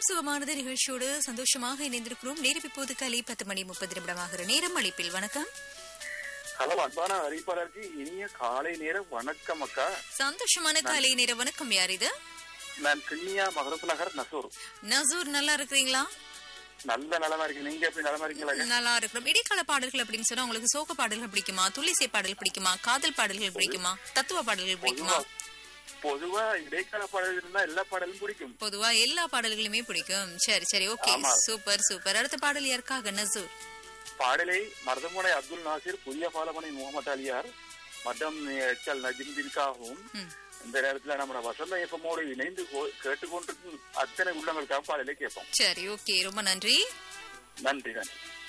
ராகம் சுகமானது நிகழ்ச்சியோடு சந்தோஷமாக இணைந்திருக்கிறோம் நேரம் இப்போது காலை பத்து மணி முப்பது நிமிடமாகிற நேரம் அழைப்பில் வணக்கம் ஹலோ அன்பான அறிவிப்பாளருக்கு இனிய காலை நேரம் வணக்கம் அக்கா சந்தோஷமான காலை நேர வணக்கம் யார் இது நான் கிண்ணியா மகரப்பு நகர் நசூர் நசூர் நல்லா இருக்கிறீங்களா நல்ல நலமா இருக்கு நீங்க எப்படி நலமா இருக்கீங்களா அக்கா? நல்லா இருக்கிறோம் இடைக்கால பாடல்கள் அப்படின்னு சொன்னா உங்களுக்கு சோக பாடல்கள் பிடிக்குமா துள்ளிசை பாடல் பிடிக்குமா காதல் பாடல்கள் பிடிக்குமா தத்துவ பாடல்கள் பிடிக்குமா பொதுவா பொதுவா இடைக்கால பாடல் இருந்தா எல்லா பாடலும் பிடிக்கும் பொதுவா எல்லா பாடல்களுமே பிடிக்கும் சரி சரி ஓகே ஆமா. சூப்பர் சூப்பர் அடுத்த பாடல் யாருக்காக நசூர் பாடலை மருதமுனை அப்துல் நாசிர் புதிய பாலமனை முகமது அலியார் மற்றும் எச் எல் நஜிமுதீனுக்காகவும் ம். இந்த நேரத்துல நம்ம வசந்த எஃப்எம்மோடு இணைந்து கோ- கேட்டுக்கொண்டிருக்கும் அத்தனை உள்ளங்களுக்காக பாடலை கேட்போம் சரி ஓகே ரொம்ப நன்றி நன்றி நன்றி